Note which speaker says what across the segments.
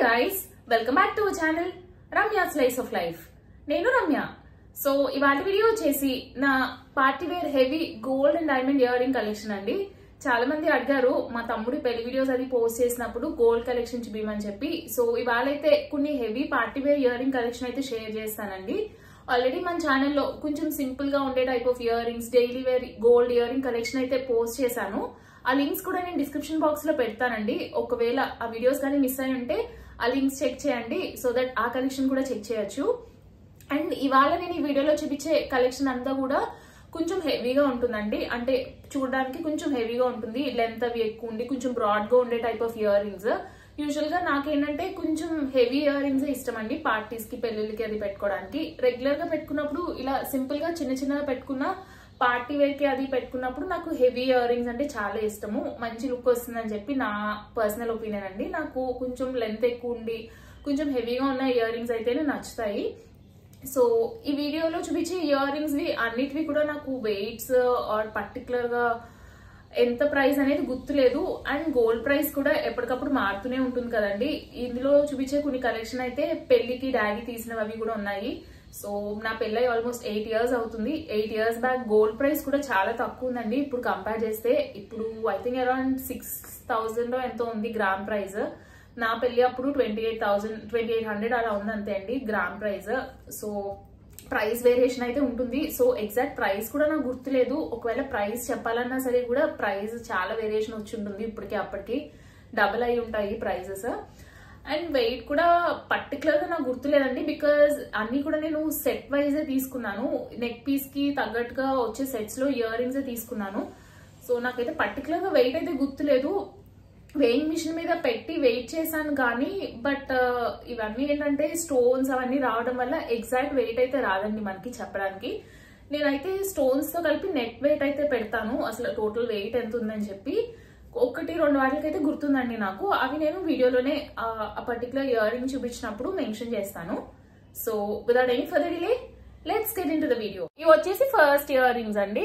Speaker 1: guys welcome back to channel Ramya slice of life నేను Ramya so ఇవాళ video వచ్చేసి నా party wear heavy gold and diamond earring collection అండి చాలా మంది అడిగారు మా తమ్ముడి పెళ్లి వీడియోస్ అది పోస్ట్ చేసినప్పుడు గోల్డ్ కలెక్షన్ చూపించమని చెప్పి సో ఇవాళ అయితే కొన్ని heavy party wear earring collection అయితే షేర్ చేస్తానండి ఆల్రెడీ మన ఛానల్లో కొంచెం సింపుల్ గా ఉండే type of earrings daily wear gold earring collection అయితే పోస్ట్ చేశాను ఆ లింక్స్ కూడా నేను డిస్క్రిప్షన్ బాక్స్ లో పెడతానండి ఒకవేళ ఆ వీడియోస్ కానీ మిస్ అయి ఉంటే ఆ లింక్స్ చెక్ చేయండి సో దట్ ఆ కలెక్షన్ కూడా చెక్ చేయొచ్చు అండ్ ఇవాళ నేను ఈ వీడియోలో చూపించే కలెక్షన్ అంతా కూడా కొంచెం హెవీగా ఉంటుందండి అంటే చూడడానికి కొంచెం హెవీగా ఉంటుంది లెంత్ అవి ఎక్కువ ఉండి కొంచెం బ్రాడ్ గా ఉండే type of earrings usual గా నాకేంటంటే కొంచెం హెవీ ఇయర్ రింగ్స్ ఇష్టం అండి పార్టీస్ కి పెళ్లిళ్ళకి అది పెట్టుకోవడానికి రెగ్యులర్ గా పెట్టుకున్నప్పుడు ఇలా సింపుల్ గా చిన్న చిన్నగా పెట్టుకున్న పార్టీ వేర్ కి అది పెట్టుకున్నప్పుడు నాకు హెవీ ఇయర్ రింగ్స్ అంటే చాలా ఇష్టము మంచి లుక్ వస్తుందని చెప్పి నా పర్సనల్ ఒపీనియన్ అండి నాకు కొంచెం లెంత్ ఎక్కువ ఉండి కొంచెం హెవీగా ఉన్న ఇయర్ రింగ్స్ అయితేనే నచ్చుతాయి సో ఈ వీడియోలో చూపించే ఇయర్ రింగ్స్ వి అన్నిటివి కూడా నాకు వెయిట్స్ ఆర్ పర్టికులర్ గా ఎంత ప్రైస్ అనేది గుర్తులేదు అండ్ గోల్డ్ ప్రైస్ కూడా ఎప్పటికప్పుడు మారుతూనే ఉంటుంది కదండి ఇందులో చూపించే కొన్ని కలెక్షన్ అయితే పెళ్లికి డాడీ తీసినవి అవి కూడా ఉన్నాయి సో నా పెళ్ళై ఆల్మోస్ట్ ఎయిట్ ఇయర్స్ అవుతుంది eight years back gold price కూడా చాలా తక్కువ ఉందండి ఇప్పుడు కంపేర్ చేస్తే ఇప్పుడు I think around six thousand ఎంతో ఉంది గ్రామ్ ప్రైస్ నా పెళ్లి అప్పుడు twenty eight thousand twenty eight hundred అలా ఉంది అంతే అండి gram price so price variation అయితే ఉంటుంది సో ఎగ్జాక్ట్ ప్రైస్ కూడా నాకు గుర్తులేదు ఒకవేళ ప్రైస్ చెప్పాలన్నా సరే కూడా ప్రైస్ చాలా వేరియేషన్ వచ్చి ఉంటుంది ఇప్పటికి అప్పటికి డబుల్ అయి ఉంటాయి ప్రైజెస్ అండ్ వెయిట్ కూడా పర్టికులర్ గా నాకు గుర్తులేదండి బికాజ్ అన్ని కూడా నేను సెట్ వైజ్ తీసుకున్నాను నెక్ పీస్ కి తగ్గట్టుగా వచ్చే సెట్స్ లో ఇయర్ రింగ్స్ తీసుకున్నాను సో నాకైతే పర్టికులర్ గా వెయిట్ అయితే గుర్తులేదు వెయింగ్ మిషన్ మీద పెట్టి వెయిట్ చేశాను కానీ బట్ ఇవన్నీ ఏంటంటే స్టోన్స్ అవన్నీ రావడం వల్ల ఎగ్జాక్ట్ వెయిట్ అయితే రాదండి మనకి చెప్పడానికి నేనైతే స్టోన్స్ తో కలిపి నెట్ వెయిట్ అయితే పెడతాను అసలు టోటల్ వెయిట్ ఎంత ఉందని చెప్పి ఒకటి రెండు వాటికైతే గుర్తుందండి నాకు అవి నేను వీడియోలోనే ఆ పర్టికులర్ ఇయర్ రింగ్ చూపించినప్పుడు మెన్షన్ చేస్తాను so without any further delay let's get into the video ఇవి వచ్చేసి ఫస్ట్ ఇయర్ రింగ్స్ అండి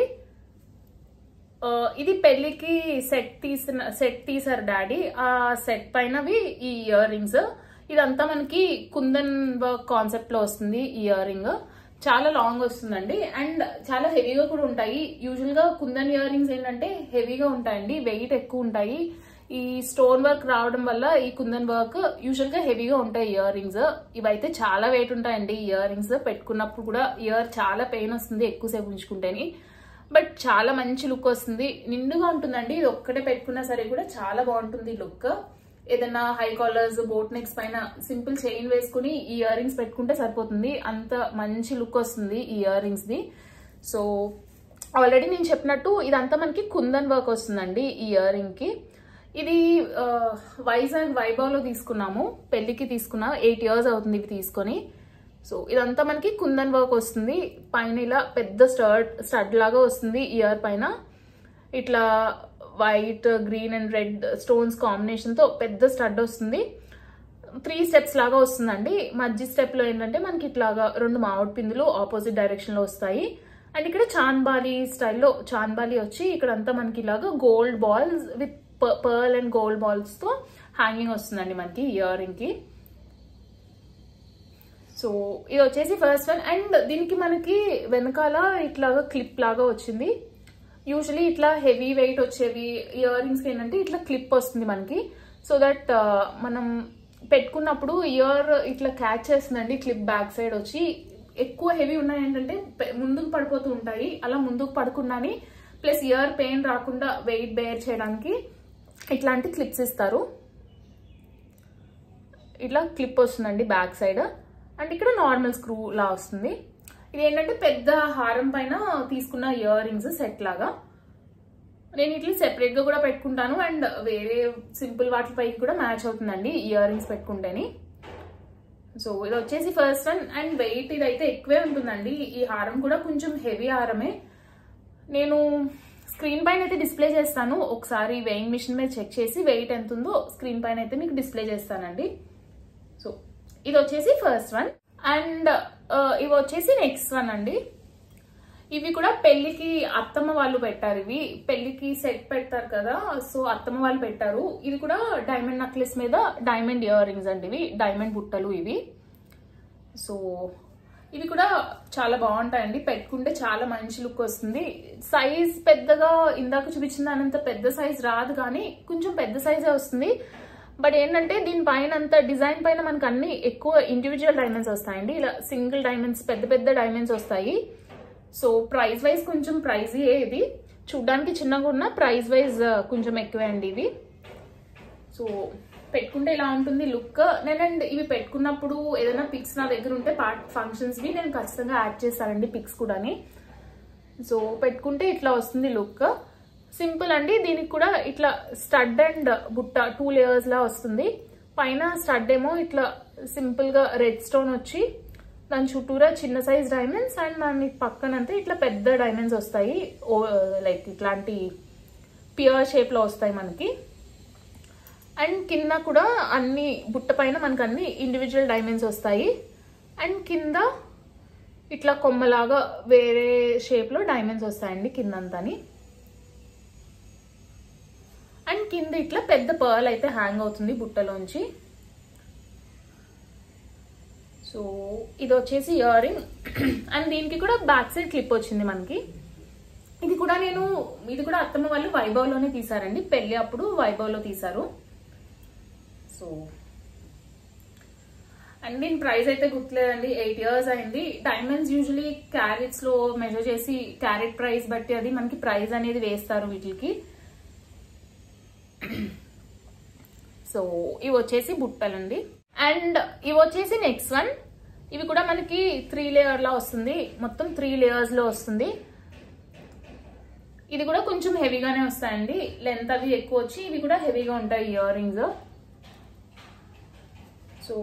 Speaker 1: ఇది పెళ్లికి సెట్ తీసిన సెట్ తీసారు డాడీ ఆ సెట్ పైనవి ఈ ఇయర్ రింగ్స్ ఇదంతా మనకి కుందన్ వర్క్ కాన్సెప్ట్ లో వస్తుంది ఈ ఇయర్ రింగ్ చాలా లాంగ్ వస్తుందండి అండ్ చాలా హెవీగా కూడా ఉంటాయి యూజువల్ గా కుందన్ ఇయర్ రింగ్స్ ఏంటంటే హెవీగా ఉంటాయండి వెయిట్ ఎక్కువ ఉంటాయి ఈ స్టోన్ వర్క్ రావడం వల్ల ఈ కుందన్ వర్క్ యూజువల్ గా హెవీగా ఉంటాయి ఇయర్ రింగ్స్ ఇవైతే చాలా వెయిట్ ఉంటాయండి ఇయర్ రింగ్స్ పెట్టుకున్నప్పుడు కూడా ఇయర్ చాలా పెయిన్ వస్తుంది ఎక్కువసేపు ఉంచుకుంటేని బట్ చాలా మంచి లుక్ వస్తుంది నిండుగా ఉంటుందండి ఇది ఒక్కటే పెట్టుకున్నా సరే కూడా చాలా బాగుంటుంది లుక్ ఏదైనా హై కాలర్స్ బోట్ నెక్స్ పైన సింపుల్ చైన్ వేసుకుని ఈ ఇయర్ రింగ్స్ పెట్టుకుంటే సరిపోతుంది అంత మంచి లుక్ వస్తుంది ఈ ఇయర్ రింగ్స్ ది సో ఆల్రెడీ నేను చెప్పినట్టు ఇదంతా మనకి కుందన్ వర్క్ వస్తుందండి ఈ ఇయర్ రింగ్ కి ఇది వైజాగ్ వైభవ్లో తీసుకున్నాము పెళ్లికి తీసుకున్నా ఎయిట్ ఇయర్స్ అవుతుంది ఇవి తీసుకొని సో ఇదంతా మనకి కుందన్ వర్క్ వస్తుంది పైన ఇలా పెద్ద స్టడ్ స్టడ్ లాగా వస్తుంది ఇయర్ పైన ఇట్లా white green and red stones కాంబినేషన్తో పెద్ద స్టడ్ వస్తుంది త్రీ స్టెప్స్ లాగా వస్తుందండి మధ్య స్టెప్లో ఏంటంటే మనకి ఇట్లాగా రెండు మామిడి పిందులు ఆపోజిట్ డైరెక్షన్లో వస్తాయి అండ్ ఇక్కడ చాన్బాలి స్టైల్లో చాన్బాలి వచ్చి ఇక్కడంతా మనకి ఇలాగా gold balls with pearl and gold బాల్స్తో హ్యాంగింగ్ వస్తుందండి మనకి ఇయర్ రింగ్కి సో ఇది వచ్చేసి ఫస్ట్ వన్ అండ్ దీనికి మనకి వెనకాల ఇట్లాగా క్లిప్ లాగా వచ్చింది యూజువలీ ఇట్లా హెవీ వెయిట్ వచ్చేవి ఇయర్ రింగ్స్కి ఏంటంటే ఇట్లా క్లిప్ వస్తుంది మనకి సో దట్ మనం పెట్టుకున్నప్పుడు ఇయర్ ఇట్లా క్యాచ్ చేస్తుందండి క్లిప్ బ్యాక్ సైడ్ వచ్చి ఎక్కువ హెవీ ఉన్నాయి ఏంటంటే ముందుకు పడిపోతూ ఉంటాయి అలా ముందుకు పడకుండాని ప్లస్ ఇయర్ పెయిన్ రాకుండా వెయిట్ బేర్ చేయడానికి ఇట్లాంటి క్లిప్స్ ఇస్తారు ఇట్లా క్లిప్ వస్తుందండి బ్యాక్ సైడ్ అండ్ ఇక్కడ నార్మల్ స్క్రూ లా వస్తుంది ఇది ఏంటంటే పెద్ద హారం పైన తీసుకున్న ఇయర్ రింగ్స్ సెట్ లాగా నేను ఇట్లా సెపరేట్ గా కూడా పెట్టుకుంటాను అండ్ వేరే సింపుల్ వాటిపైకి కూడా మ్యాచ్ అవుతుందండి ఇయర్ రింగ్స్ పెట్టుకుంటేని సో ఇది వచ్చేసి ఫస్ట్ వన్ అండ్ వెయిట్ ఇదైతే ఎక్కువే ఉంటుందండి ఈ హారం కూడా కొంచెం హెవీ హారమే నేను స్క్రీన్ పైన అయితే డిస్ప్లే చేస్తాను ఒకసారి వెయింగ్ మిషన్ మీద చెక్ చేసి వెయిట్ ఎంత ఉందో స్క్రీన్ పైన అయితే మీకు డిస్ప్లే చేస్తానండి సో ఇది వచ్చేసి ఫస్ట్ వన్ అండ్ ఇవి వచ్చేసి నెక్స్ట్ వన్ అండి ఇవి కూడా పెళ్లికి అత్తమ్మ వాళ్ళు పెట్టారు ఇవి పెళ్లికి సెట్ పెడతారు కదా సో అత్తమ్మ వాళ్ళు పెట్టారు ఇది కూడా డైమండ్ నెక్లెస్ మీద డైమండ్ ఇయర్ రింగ్స్ అండి ఇవి డైమండ్ బుట్టలు ఇవి సో ఇవి కూడా చాలా బాగుంటాయండి పెట్టుకుంటే చాలా మంచి లుక్ వస్తుంది సైజ్ పెద్దగా ఇందాక చూపించిన దానంత పెద్ద సైజ్ రాదు కానీ కొంచెం పెద్ద సైజే వస్తుంది బట్ ఏంటంటే దీని పైన అంత డిజైన్ పైన మనకు అన్ని ఎక్కువ ఇండివిజువల్ డైమండ్స్ వస్తాయండి ఇలా సింగిల్ డైమండ్స్ పెద్ద పెద్ద డైమండ్స్ వస్తాయి సో ప్రైస్ వైజ్ కొంచెం ప్రైజీయే ఇది చూడ్డానికి చిన్నగా ఉన్న ప్రైస్ వైజ్ కొంచెం ఎక్కువే అండి ఇవి సో పెట్టుకుంటే ఇలా ఉంటుంది లుక్ నేనండ్ ఇవి పెట్టుకున్నప్పుడు ఏదైనా పిక్స్ నా దగ్గర ఉంటే పార్ట్ ఫంక్షన్స్వి నేను ఖచ్చితంగా యాడ్ చేస్తానండి పిక్స్ కూడాని సో పెట్టుకుంటే ఇట్లా వస్తుంది లుక్ సింపుల్ అండి దీనికి కూడా ఇట్లా స్టడ్ అండ్ బుట్ట టూ లేయర్స్ లా వస్తుంది పైన స్టడ్ ఏమో ఇట్లా సింపుల్ గా రెడ్ స్టోన్ వచ్చి దాని చుట్టూరా చిన్న సైజ్ డైమండ్స్ అండ్ దాని పక్కనంతా ఇట్లా పెద్ద డైమండ్స్ వస్తాయి లైక్ ఇట్లాంటి పియర్ షేప్ లో వస్తాయి మనకి అండ్ కింద కూడా అన్ని బుట్ట పైన మనకు అన్ని ఇండివిజువల్ డైమండ్స్ వస్తాయి అండ్ కింద ఇట్లా కొమ్మలాగా వేరే షేప్లో డైమండ్స్ వస్తాయండి కిందంతాని అండ్ కింద ఇట్లా పెద్ద పర్ల్ అయితే హ్యాంగ్ అవుతుంది బుట్టలోంచి సో ఇది వచ్చేసి ఇయర్ రింగ్ అండ్ దీనికి కూడా బ్యాక్ సైడ్ క్లిప్ వచ్చింది మనకి ఇది కూడా నేను ఇది కూడా అత్తమ్మ వాళ్ళు వైభవ్లోనే తీసారండి పెళ్లి అప్పుడు వైభవ్లో తీసారు సో అండ్ దీని ప్రైస్ అయితే గుర్తులేదండి ఎయిట్ ఇయర్స్ అయింది డైమండ్స్ యూజువలీ క్యారెట్స్ లో మెజర్ చేసి క్యారెట్ ప్రైస్ బట్టి అది మనకి ప్రైస్ అనేది వేస్తారు వీటికి సో ఇవి వచ్చేసి బుట్టలండి అండ్ ఇవి వచ్చేసి నెక్స్ట్ వన్ ఇవి కూడా మనకి త్రీ లేయర్ లా వస్తుంది మొత్తం త్రీ లేయర్స్ లో వస్తుంది ఇది కూడా కొంచెం హెవీగానే వస్తాయండి లెంత్ అవి ఎక్కువ వచ్చి ఇవి కూడా హెవీగా ఉంటాయి ఇయర్ రింగ్స్ సో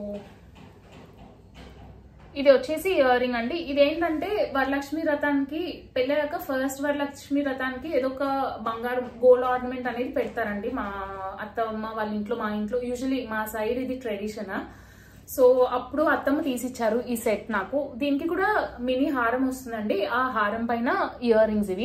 Speaker 1: ఇది వచ్చేసి ఇయర్ రింగ్ అండి ఇదేంటంటే వరలక్ష్మి రథానికి పెళ్ళాక ఫస్ట్ వరలక్ష్మి రథానికి ఏదో ఒక బంగారు గోల్డ్ ఆర్నమెంట్ అనేది పెడతారండి మా అత్తమ్మ వాళ్ళ ఇంట్లో మా ఇంట్లో యూజువలీ మా సైడ్ ఇది ట్రెడిషన్ సో అప్పుడు అత్తమ్మ తీసిచ్చారు ఈ సెట్ నాకు దీనికి కూడా మినీ హారం వస్తుందండి ఆ హారం పైన ఇయర్ రింగ్స్ ఇవి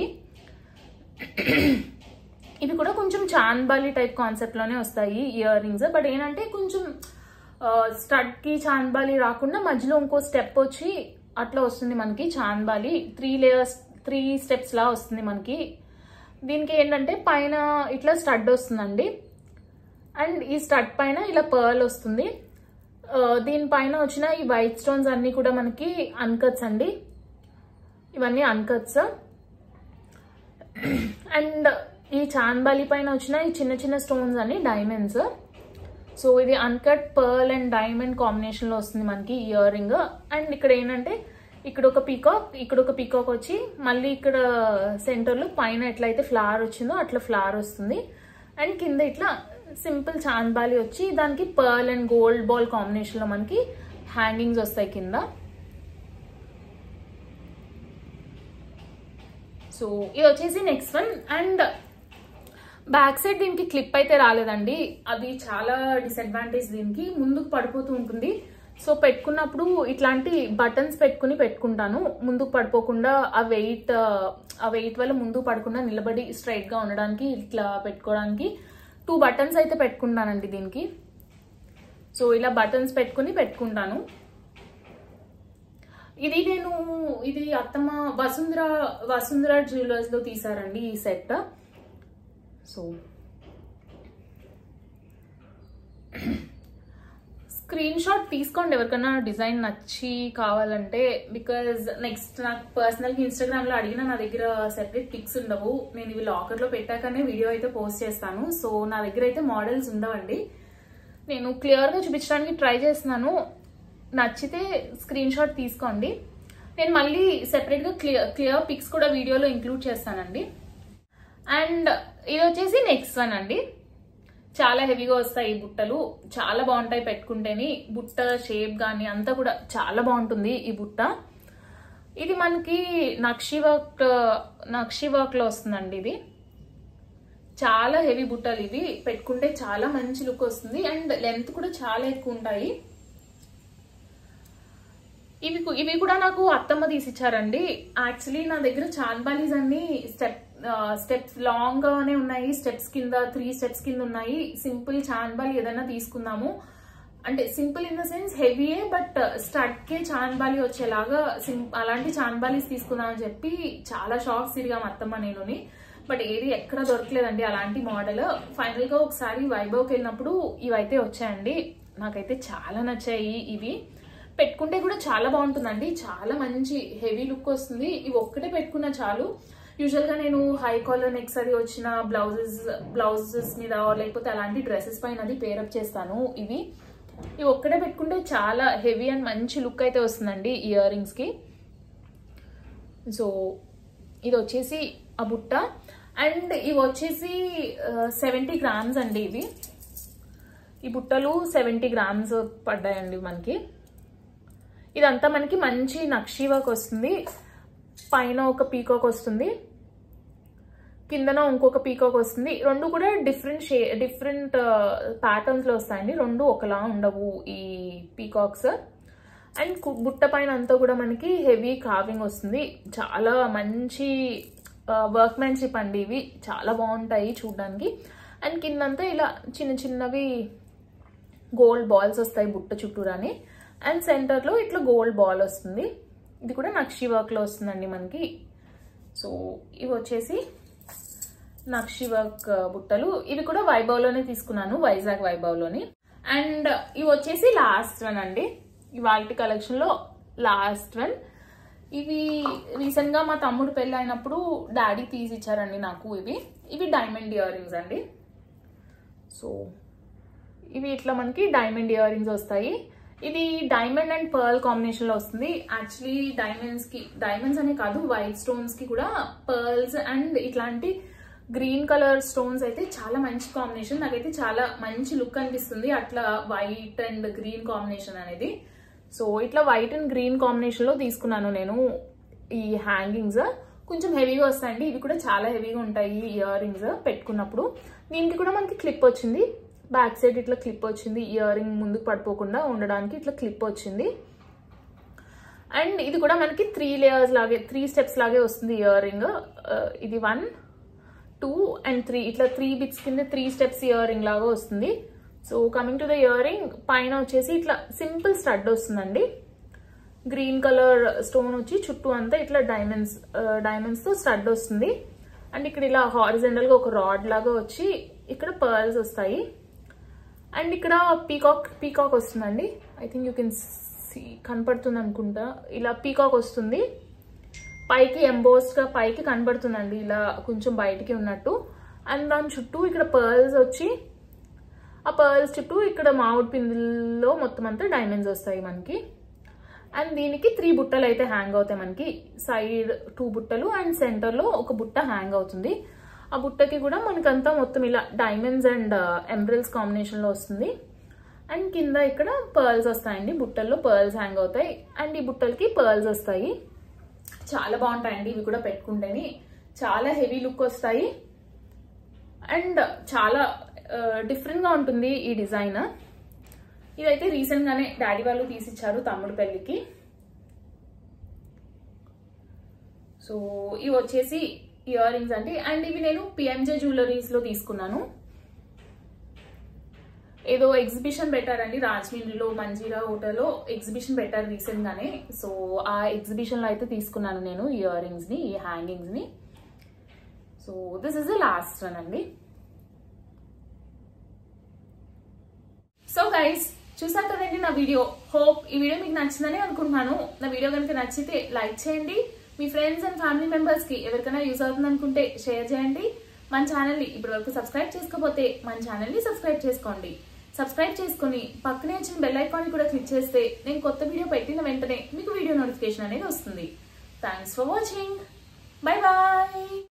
Speaker 1: ఇవి కూడా కొంచెం చాన్బాలి టైప్ కాన్సెప్ట్ లోనే వస్తాయి ఇయర్ రింగ్స్ బట్ ఏంటంటే కొంచెం స్టడ్ కి చాన్బాలి రాకుండా మధ్యలో ఇంకో స్టెప్ వచ్చి అట్లా వస్తుంది మనకి chandbali three layers three steps లా వస్తుంది మనకి దీనికి ఏంటంటే పైన ఇట్లా స్టడ్ వస్తుందండి అండ్ ఈ స్టడ్ పైన ఇలా పర్ల్ వస్తుంది దీనిపైన వచ్చిన ఈ వైట్ స్టోన్స్ అన్ని కూడా మనకి అన్కట్స్ అండి ఇవన్నీ అన్కట్స్ అండ్ ఈ చాన్బాలి పైన వచ్చిన ఈ చిన్న చిన్న స్టోన్స్ అన్ని డైమండ్స్ సో ఇది uncut pearl and diamond combination లో వస్తుంది మనకి ఇయర్ రింగ్ అండ్ ఇక్కడ ఏంటంటే ఇక్కడ ఒక పీకాక్ ఇక్కడ ఒక పీకాక్ వచ్చి మళ్ళీ ఇక్కడ సెంటర్ లో పైన ఎట్లయితే ఫ్లవర్ వచ్చిందో అట్లా ఫ్లవర్ వస్తుంది అండ్ కింద ఇట్లా సింపుల్ చాన్బాలి వచ్చి దానికి pearl and gold ball combination లో మనకి హ్యాంగింగ్స్ వస్తాయి కింద సో ఇది వచ్చేసి next one and back side దీనికి క్లిప్ అయితే రాలేదండి అది చాలా డిసడ్వాంటేజ్ దీనికి ముందుకు పడిపోతూ ఉంటుంది సో పెట్టుకున్నప్పుడు ఇట్లాంటి బటన్స్ పెట్టుకుని పెట్టుకుంటాను ముందుకు పడిపోకుండా ఆ వెయిట్ ఆ వెయిట్ వల్ల ముందుకు పడకుండా నిలబడి స్ట్రైట్ గా ఉండడానికి ఇట్లా పెట్టుకోవడానికి టూ బటన్స్ అయితే పెట్టుకుంటానండి దీనికి సో ఇలా బటన్స్ పెట్టుకుని పెట్టుకుంటాను ఇది నేను ఇది అత్తమ్మ వసుంధర వసుంధర జ్యువెలర్స్ లో తీసారండి ఈ సెట్ సో స్క్రీన్ షాట్ తీసుకోండి ఎవరికైనా డిజైన్ నచ్చి కావాలంటే బికాజ్ నెక్స్ట్ నాకు పర్సనల్గా ఇన్స్టాగ్రామ్లో అడిగిన నా దగ్గర సెపరేట్ పిక్స్ ఉండవు నేను ఇవి లాకర్లో పెట్టాకనే వీడియో అయితే పోస్ట్ చేస్తాను సో నా దగ్గర అయితే మోడల్స్ ఉండవండి నేను క్లియర్గా చూపించడానికి ట్రై చేస్తున్నాను నచ్చితే స్క్రీన్ షాట్ తీసుకోండి నేను మళ్ళీ సెపరేట్గా క్లియర్ క్లియర్ పిక్స్ కూడా వీడియోలో ఇంక్లూడ్ చేస్తానండి అండ్ ఇది వచ్చేసి నెక్స్ట్ వన్ అండి చాలా హెవీగా వస్తాయి ఈ బుట్టలు చాలా బాగుంటాయి పెట్టుకుంటేని బుట్ట షేప్ కానీ అంతా కూడా చాలా బాగుంటుంది ఈ బుట్ట ఇది మనకి నక్షి వర్క్ నక్షి వర్క్ లో వస్తుందండి ఇది చాలా హెవీ బుట్టలు ఇవి పెట్టుకుంటే చాలా మంచి లుక్ వస్తుంది అండ్ లెంత్ కూడా చాలా ఎక్కువ ఉంటాయి ఇవి కు- ఇవి కూడా నాకు అత్తమ్మ తీసిచ్చారండి యాక్చువల్లీ నా దగ్గర చాన్బాలీస్ అన్ని స్టెప్ స్టెప్స్ లాంగ్ గానే ఉన్నాయి స్టెప్స్ కింద త్రీ స్టెప్స్ కింద ఉన్నాయి సింపుల్ చాన్బాలి ఏదైనా తీసుకుందాము అంటే సింపుల్ ఇన్ ద సెన్స్ హెవీయే బట్ స్టడ్ కే చాన్బాలి వచ్చేలాగా సిం అలాంటి చాన్బాలీస్ తీసుకుందామని చెప్పి చాలా షాక్స్ తిరిగాం అత్తమ్మ నేనుని బట్ ఏది ఎక్కడ దొరకలేదండి అలాంటి మోడల్ ఫైనల్ గా ఒకసారి వైభవ్కి వెళ్ళినప్పుడు ఇవైతే వచ్చాయండి నాకైతే చాలా నచ్చాయి ఇవి పెట్టుకుంటే కూడా చాలా బాగుంటుందండి చాలా మంచి హెవీ లుక్ వస్తుంది ఇవి ఒక్కటే పెట్టుకున్నా చాలు యూజువల్ గా నేను హై కాలర్ నెక్స్ అది వచ్చిన బ్లౌజెస్ బ్లౌజెస్ మీద లేకపోతే అలాంటి డ్రెస్సెస్ పైన అది పేరప్ చేస్తాను ఇవి ఇవి ఒక్కటే పెట్టుకుంటే చాలా హెవీ అండ్ మంచి లుక్ అయితే వస్తుందండి ఇయర్ రింగ్స్ కి సో ఇది వచ్చేసి ఆ బుట్ట అండ్ ఇవి వచ్చేసి సెవెంటీ గ్రామ్స్ అండి ఇవి ఈ బుట్టలు సెవెంటీ గ్రామ్స్ పడ్డాయండి మనకి ఇదంతా మనకి మంచి నక్షీ వర్క్ వస్తుంది పైన ఒక పీకాక్ వస్తుంది కిందన ఇంకొక పీకాక్ వస్తుంది రెండు కూడా డిఫరెంట్ షే డిఫరెంట్ ప్యాటర్న్స్ లో వస్తాయండి రెండు ఒకలా ఉండవు ఈ పీకాక్స్ అండ్ కు- బుట్ట పైన అంతా కూడా మనకి హెవీ కావింగ్ వస్తుంది చాలా మంచి వర్క్ మ్యాన్షిప్ అండి ఇవి చాలా బాగుంటాయి చూడడానికి అండ్ కిందంతా ఇలా చిన్న చిన్నవి గోల్డ్ బాల్స్ వస్తాయి బుట్ట చుట్టూరాని అండ్ సెంటర్లో ఇట్లా గోల్డ్ బాల్ వస్తుంది ఇది కూడా నక్షి వర్క్లో వస్తుందండి మనకి సో ఇవి వచ్చేసి నక్షి వర్క్ బుట్టలు ఇవి కూడా వైభవ్లోనే తీసుకున్నాను వైజాగ్ వైభవ్లోని అండ్ ఇవి వచ్చేసి లాస్ట్ వన్ అండి ఇవాళ కలెక్షన్లో లాస్ట్ వన్ ఇవి రీసెంట్ గా మా తమ్ముడు పెళ్ళి అయినప్పుడు డాడీ తీసి ఇచ్చారండి నాకు ఇవి ఇవి డైమండ్ ఇయర్ రింగ్స్ అండి సో ఇవి ఇట్లా మనకి డైమండ్ ఇయర్ రింగ్స్ వస్తాయి ఇది డైమండ్ అండ్ పర్ల్ కాంబినేషన్ లో వస్తుంది యాక్చువల్లీ డైమండ్స్ కి డైమండ్స్ అనే కాదు వైట్ స్టోన్స్ కి కూడా పర్ల్స్ అండ్ ఇట్లాంటి గ్రీన్ కలర్ స్టోన్స్ అయితే చాలా మంచి కాంబినేషన్ నాకైతే చాలా మంచి లుక్ అనిపిస్తుంది అట్లా వైట్ అండ్ గ్రీన్ కాంబినేషన్ అనేది సో ఇట్లా వైట్ అండ్ గ్రీన్ కాంబినేషన్ లో తీసుకున్నాను నేను ఈ హ్యాంగింగ్స్ కొంచెం హెవీగా వస్తాయండి ఇవి కూడా చాలా హెవీగా ఉంటాయి ఇయర్ రింగ్స్ పెట్టుకున్నప్పుడు దీనికి కూడా మనకి క్లిప్ వచ్చింది బ్యాక్ సైడ్ ఇట్లా క్లిప్ వచ్చింది ఇయర్ రింగ్ ముందుకు పడిపోకుండా ఉండడానికి ఇట్లా క్లిప్ వచ్చింది అండ్ ఇది కూడా మనకి త్రీ లేయర్స్ లాగే త్రీ స్టెప్స్ లాగే వస్తుంది ఇయర్ రింగ్ ఇది వన్ టూ అండ్ త్రీ ఇట్లా త్రీ బిట్స్ కింద త్రీ స్టెప్స్ ఇయర్ రింగ్ లాగా వస్తుంది so coming to the earring పైన వచ్చేసి ఇట్లా సింపుల్ స్టడ్ వస్తుందండి గ్రీన్ కలర్ స్టోన్ వచ్చి చుట్టూ అంతా ఇట్లా డైమండ్స్ డైమండ్స్ తో స్టడ్ వస్తుంది అండ్ ఇక్కడ ఇలా హారిజెంటల్ గా ఒక రాడ్ లాగా వచ్చి ఇక్కడ పర్ల్స్ వస్తాయి అండ్ ఇక్కడ పీకాక్ పీకాక్ వస్తుందండి I think you can see కనపడుతుంది అనుకుంటా ఇలా పీకాక్ వస్తుంది పైకి ఎంబోస్డ్ గా పైకి కనబడుతుందండి ఇలా కొంచెం బయటికి ఉన్నట్టు అండ్ దాని చుట్టూ ఇక్కడ పర్ల్స్ వచ్చి ఆ పర్ల్స్ చుట్టూ ఇక్కడ మామిడి పిందుల్లో మొత్తం అంతా డైమండ్స్ వస్తాయి మనకి అండ్ దీనికి త్రీ బుట్టలు అయితే హ్యాంగ్ అవుతాయి మనకి సైడ్ టూ బుట్టలు అండ్ సెంటర్లో ఒక బుట్ట హ్యాంగ్ అవుతుంది ఆ బుట్టకి కూడా మనకంతా మొత్తం ఇలా డైమండ్స్ అండ్ ఎంబ్రిల్స్ కాంబినేషన్లో వస్తుంది అండ్ కింద ఇక్కడ పర్ల్స్ వస్తాయండి బుట్టల్లో పర్ల్స్ హ్యాంగ్ అవుతాయి అండ్ ఈ బుట్టలకి పర్ల్స్ వస్తాయి చాలా బాగుంటాయండి ఇవి కూడా పెట్టుకుంటేనే చాలా హెవీ లుక్ వస్తాయి అండ్ చాలా డిఫరెంట్ గా ఉంటుంది ఈ డిజైన్ ఇదైతే రీసెంట్ గానే డాడీ వాళ్ళు తీసిచ్చారు తమ్ముడు పెళ్లికి సో ఇవి వచ్చేసి ఇయర్ రింగ్స్ అండి అండ్ ఇవి నేను పిఎంజే జ్యువెలరీస్ లో తీసుకున్నాను ఏదో ఎగ్జిబిషన్ పెట్టారండి రాజమండ్రిలో మంజీరా హోటల్లో ఎగ్జిబిషన్ పెట్టారు రీసెంట్ గానే సో ఆ ఎగ్జిబిషన్ లో అయితే తీసుకున్నాను నేను ఇయర్ రింగ్స్ ని ఈ హ్యాంగింగ్స్ ని so this is the last one అండి సో గైస్ చూసారు కదండి నా వీడియో హోప్ ఈ వీడియో మీకు నచ్చిందని అనుకుంటున్నాను నా వీడియో కనుక నచ్చితే లైక్ చేయండి మీ ఫ్రెండ్స్ అండ్ ఫ్యామిలీ మెంబర్స్ కి ఎవరికైనా యూజ్ అవుతుంది అనుకుంటే షేర్ చేయండి మన ఛానల్ ని ఇప్పటి వరకు సబ్స్క్రైబ్ చేసుకోకపోతే మన ఛానల్ ని సబ్స్క్రైబ్ చేసుకోండి సబ్స్క్రైబ్ చేసుకుని పక్కనే వచ్చిన బెల్ ఐకాన్ కూడా క్లిక్ చేస్తే నేను కొత్త వీడియో పెట్టిన వెంటనే మీకు వీడియో నోటిఫికేషన్ అనేది వస్తుంది thanks for watching bye bye